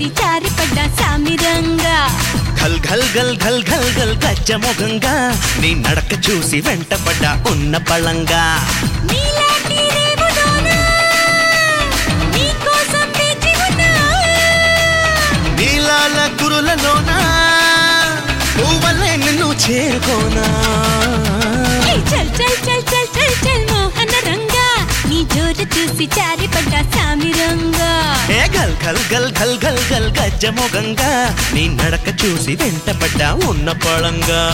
చూసి జారిపడ్డ సామిరంగా ఘల్ ఘల్ గల్ ఘల్ ఘల్ గల్ గజ్జముఖంగా నీ నడక చూసి వెంటపడ్డ ఉన్న పళంగా నీలాంటి రేవులోనా, నీకోసం వేచి ఉన్నా. నీలాల గురులలోనా పువ్వలే నిన్ను చేరుకోనా ఏయ్ చల్ చల్ చల్ చల్ చల్ చల్ మోహన రంగా నీ జోరు చూసి జారిపడ్డ సామిరంగా ఏ గల్ గల్ గల్ గల్ గల్ గల్ గజ్జముఖంగా నీ నడక చూసి వెంటపడ్డ ఉన్న పళంగా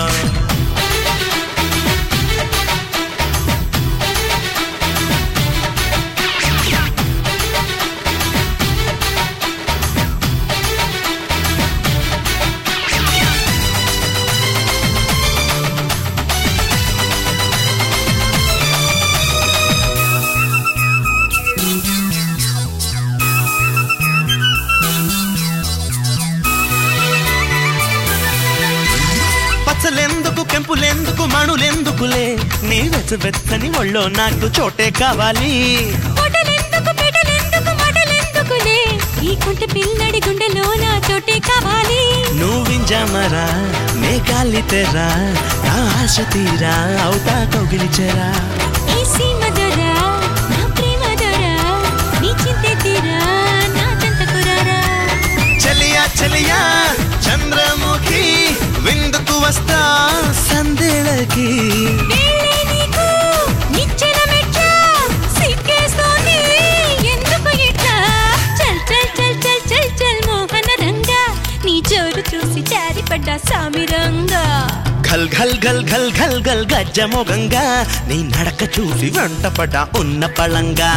పచ్చలెందుకు కెంపులెందుకు మణులెందుకులే నీ వెచ్చని ఒళ్ళో నాకు చోటే కావాలి పొటలెందుకు పెటలెందుకు మటలెందుకులే ఈ కుంట పిల్లడి గుండెలో నా చోటే కావాలి నువ్వింజామరా నే కాలితెరా నా ఆశ తీరా అవుతా కౌగిలిచెరా ఈ సీమ దొర నా ప్రేమ దొర నీ చింతే తీరా నా చెంతకురారా చలియా చలియా చంద్రముఖి విందుకు వస్తా సందేళకి వేళే నీకు నిచ్చెన మెట్ట సిగ్గేస్తోంది ఎందుకు ఇట్లా చల్ చల్ చల్ చల్ చల్ చల్ మోహన రంగా నీ జోరు చూసి జారిపడ్డ సామిరంగా ఘల్ ఘల్ ఘల్ ఘల్ ఘల్ ఘల్ గజ్జమోగంగా నీ నడక చూసి వెంటపడ్డ ఉన్న పళంగా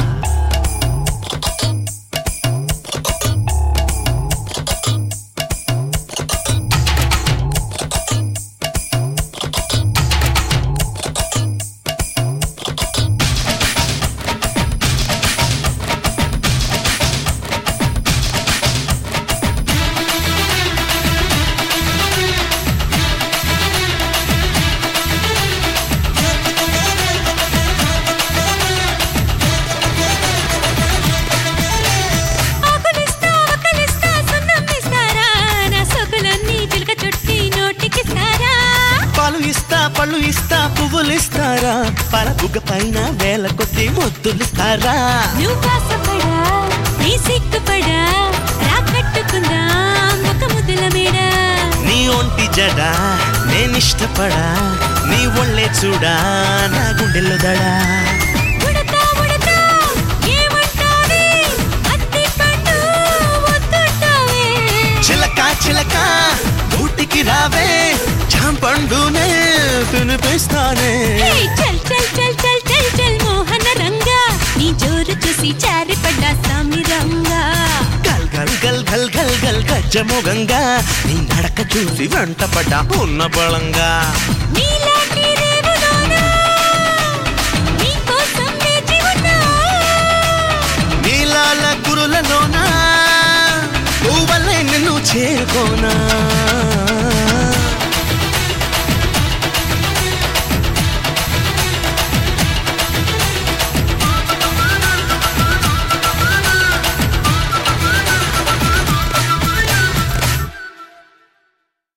ఆకులిస్తా ఒకలిస్తా సున్నం ఇస్తారా నా సొగులన్నీ చిలక చుట్టి నోటికిస్తారా పాలు ఇస్తా పళ్ళు ఇస్తా పువ్వులు ఇస్తారా పరపుగ పైన వేల కొద్ది ముద్దులిస్తారా నువ్వు కాసపడా నీ సిగ్గుపడా రా కట్టుకుందాం ఒక ముద్దుల మేడ నీ ఒంటి జడ నేనిష్టపడా నీ ఒళ్ళే చూడా నా గుండెల్లో దడా ఉడతా ఉడతా ఏమంటావే అత్తి పండు వద్దంటావే చిలక చిలక ఊటికి రావే చాంపండునే తినిపిస్తానే హే, చల్ చల్ చల్ చల్ చల్ చల్ మోహన రంగా నీ జోరు చూసి చారిపడ్డ సామిరంగా గల్ గల్ గల్ గల్ గల్ గల్ గజ్జమోగంగా నీ నడక చూసి వెంటపడ్డ ఉన్న బలంగా నీలాంటి రేవులోనా, నీకోసం వేచి ఉన్నా. నీలాల గురులలోనా పువ్వలే నిన్ను చేరుకోనా